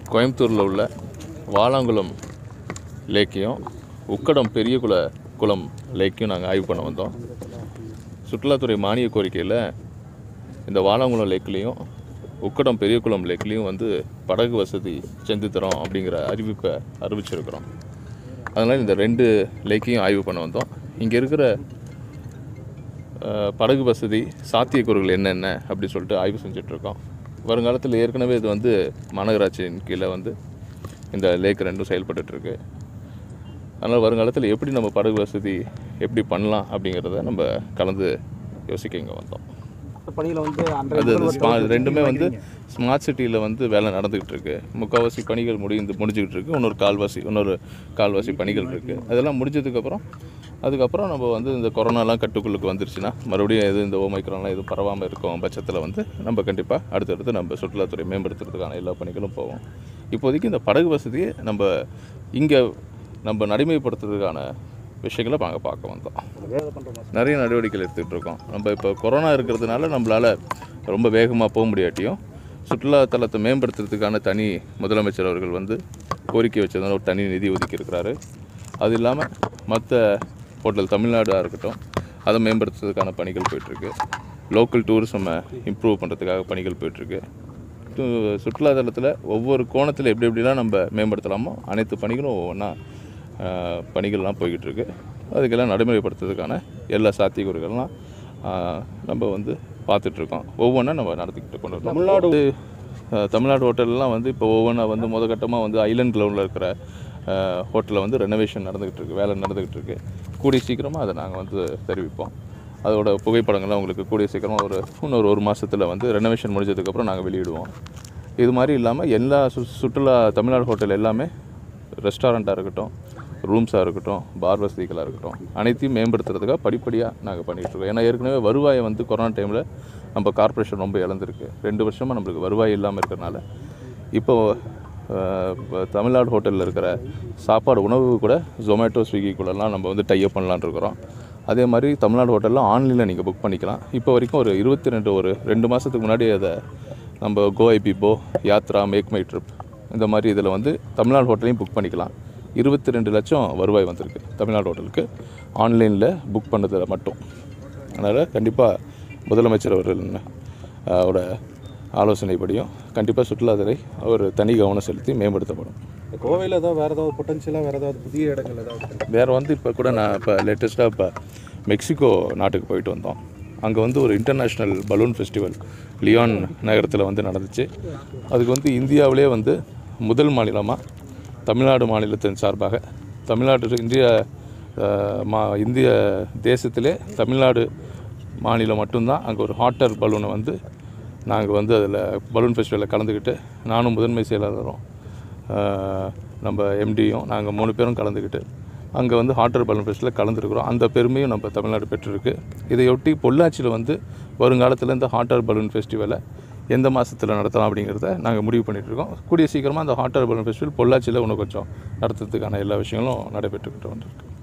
கோயம்புத்தூரில் உள்ள வாலாங்குளம் லேக்கையும் உக்கடம் பெரிய குள குளம் லேக்கையும் நாங்கள் ஆய்வு பண்ண வந்தோம் சுற்றுலாத்துறை மானிய கோரிக்கையில் இந்த வாலாங்குளம் லேக்லேயும் உக்கடம் பெரியகுளம் லேக்லேயும் வந்து படகு வசதி செஞ்சு தரோம் அப்படிங்கிற அறிவிப்பை அறிவிச்சிருக்கிறோம் அதனால் இந்த ரெண்டு லேக்கையும் ஆய்வு பண்ண வந்தோம் இங்கே இருக்கிற அஹ், படகு வசதி சாத்தியக்கூறுகள் என்னென்ன அப்படி சொல்லிட்டு ஆய்வு செஞ்சிட்ருக்கோம் வருங்காலத்தில் ஏற்கனவே இது வந்து மாநகராட்சியின் கீழே வந்து இந்த லேக் ரெண்டும் செயல்பட்டுருக்கு அதனால் வருங்காலத்தில் எப்படி நம்ம படகு வசதி எப்படி பண்ணலாம் அப்படிங்கிறத நம்ம கலந்து யோசிக்க இங்கே வந்தோம் பணியில் வந்து அன்றைய அது அது முதல்வர் ஸ்மா ரெண்டுமே வந்து ஸ்மார்ட் சிட்டியில் வந்து வேலை நடந்துக்கிட்டு இருக்கு முக்கால்வாசி பணிகள் முடிந்து முடிஞ்சுக்கிட்டு இருக்கு இன்னொரு கால்வாசி இன்னொரு கால்வாசி பணிகள் இருக்குது அதெல்லாம் முடிஞ்சதுக்கப்புறம் அதுக்கப்புறம் நம்ம வந்து இந்த கொரோனாலாம் கட்டுக்குள்ளுக்கு வந்துருச்சுன்னா மறுபடியும் எது இந்த ஓமைக்ரான்லாம் எதுவும் பரவாமல் இருக்கும் பட்சத்தில் வந்து நம்ம கண்டிப்பாக அடுத்தடுத்து நம்ம சுற்றுலாத்துறை மேம்படுத்துறதுக்கான எல்லா பணிகளும் போவோம் இப்போதைக்கு இந்த படகு வசதியை நம்ம இங்கே நம்ம நடைமுறைப்படுத்துறதுக்கான விஷயங்களை நாங்கள் பார்க்க வந்தோம் வேலை பண்ணுறோம் நிறைய நடவடிக்கைகள் எடுத்துகிட்டு இருக்கோம் நம்ம இப்போ கொரோனா இருக்கிறதுனால நம்மளால் ரொம்ப வேகமாக போக முடியாட்டியும் சுற்றுலா தலத்தை மேம்படுத்துறதுக்கான தனி முதலமைச்சர் அவர்கள் வந்து கோரிக்கை வச்சதுனால ஒரு தனி நிதி ஒதுக்கி இருக்கிறாரு அது இல்லாமல் மற்ற ஹோட்டல் தமிழ்நாடாக இருக்கட்டும் அதை மேம்படுத்துறதுக்கான பணிகள் போயிட்டுருக்கு லோக்கல் டூரிசமை இம்ப்ரூவ் பண்ணுறதுக்காக பணிகள் போயிட்டுருக்கு டு- சுற்றுலா தலத்தில் ஒவ்வொரு கோணத்தில் எப்படி எப்படிலாம் நம்ம மேம்படுத்தலாமோ அனைத்து பணிகளும் ஒவ்வொன்றா ஆஹ் பணிகள்லாம் போய்கிட்டு இருக்கு அதுக்கெல்லாம் நடைமுறைப்படுத்துறதுக்கான எல்லா சாத்தியக்கூறுகள்லாம் ஆஹ் நம்ம வந்து பார்த்துட்ருக்கோம் ஒவ்வொன்றா நம்ம நடத்திக்கிட்டு கொண்டு வரோம் தமிழ்நாடு ஆஹ் தமிழ்நாடு ஹோட்டல்லாம் வந்து இப்போ ஒவ்வொன்றா வந்து முதற்கட்டமாக வந்து ஐலண்ட் கிரவுண்டில் இருக்கிற ஹோட்டலில் வந்து ரெனோவேஷன் நடந்துக்கிட்டு இருக்கு வேலை நடந்துக்கிட்டு இருக்கு கூடிய சீக்கிரமாக அதை நாங்கள் வந்து தெரிவிப்போம் அதோட புகைப்படங்கள்லாம் உங்களுக்கு கூடிய சீக்கிரமாக ஒரு இன்னொரு ஒரு மாதத்தில் வந்து ரெனோவேஷன் முடிஞ்சதுக்கப்புறம் நாங்கள் வெளியிடுவோம் இது மாதிரி இல்லாமல் எல்லா சு சுற்றுலா தமிழ்நாடு ஹோட்டல் எல்லாமே ரெஸ்டாரண்ட்டாக இருக்கட்டும் ரூம்ஸாக இருக்கட்டும் பார் வசதிகளாக இருக்கட்டும் அனைத்தையும் மேம்படுத்துறதுக்காக படிப்படியாக நாங்கள் பண்ணிகிட்ருக்கோம் ஏன்னா ஏற்கனவே வருவாயை வந்து கொரோனா டைமில் நம்ம கார்ப்பரேஷன் ரொம்ப இழந்திருக்கு ரெண்டு வருஷமாக நம்மளுக்கு வருவாய் இல்லாமல் இருக்கிறனால இப்போ அஹ், இப்ப தமிழ்நாடு ஹோட்டலில் இருக்கிற சாப்பாடு உணவு கூட ஜொமேட்டோ ஸ்விக்கி கூடலாம் நம்ம வந்து டைப் பண்ணலான்னு இருக்கிறோம் அதே மாதிரி தமிழ்நாடு ஹோட்டலில் ஆன்லைனில் நீங்கள் புக் பண்ணிக்கலாம் இப்போ வரைக்கும் ஒரு இருபத்தி ரெண்டு ஒரு ரெண்டு மாதத்துக்கு முன்னாடி அதை நம்ம Goibibo Yatra make my trip இந்த மாதிரி இதில் வந்து தமிழ்நாடு ஹோட்டலையும் புக் பண்ணிக்கலாம் இருபத்தி ரெண்டு லட்சம் வருவாய் வந்திருக்கு தமிழ்நாடு ஹோட்டலுக்கு ஆன்லைனில் புக் பண்ணதில் மட்டும் அதனால் கண்டிப்பாக முதலமைச்சர் அவர்கள் அஹ், அவரோட ஆலோசனைப்படியும் கண்டிப்பாக சுற்றுலாத்துறை ஒரு தனி கவனம் செலுத்தி மேம்படுத்தப்படும் கோவையில் ஏதாவது வேறு ஏதாவது பொட்டன்ஷியலாக வேறு ஏதாவது புதிய இடங்கள் ஏதாவது இருக்கா? வேறு வந்து இப்போ கூட நான் இப்போ லேட்டஸ்ட்டாக இப்போ மெக்சிகோ நாட்டுக்கு போயிட்டு வந்தோம் அங்கே வந்து ஒரு இன்டர்நேஷ்னல் பலூன் ஃபெஸ்டிவல் லியான் நகரத்தில் வந்து நடந்துச்சு அதுக்கு வந்து இந்தியாவிலே வந்து முதல் மாநிலமாக தமிழ்நாடு மாநிலத்தின் சார்பாக தமிழ்நாட்டு இந்திய அஹ், மா இந்திய தேசத்திலே தமிழ்நாடு மாநிலம் மட்டும்தான் அங்கே ஒரு ஹாட்டர் பலூனை வந்து நாங்கள் வந்து அதில் பலூன் ஃபெஸ்டிவலில் கலந்துக்கிட்டு நானும் முதன்மை செயலாளரும் ஆஹ் நம்ம எம்டியும் நாங்கள் மூணு பேரும் கலந்துக்கிட்டு அங்கே வந்து ஹாட்டர் பலூன் ஃபெஸ்டில் கலந்துருக்குறோம் அந்த பெருமையும் நம்ம தமிழ்நாடு பெற்றிருக்கு இதையொட்டி பொள்ளாச்சியில் வந்து வருங்காலத்தில் இந்த ஹாட்டர் பலூன் ஃபெஸ்டிவலை எந்த மாதத்தில் நடத்தலாம் அப்படிங்கிறத நாங்கள் முடிவு பண்ணிட்டு இருக்கோம் கூடிய சீக்கிரமாக அந்த ஹாட்டர் பலூன் ஃபெஸ்டிவல் பொள்ளாச்சியில் இன்னும் கொஞ்சம் நடத்துறதுக்கான எல்லா விஷயங்களும் நடைபெற்றுக்கிட்டு வந்துருக்கு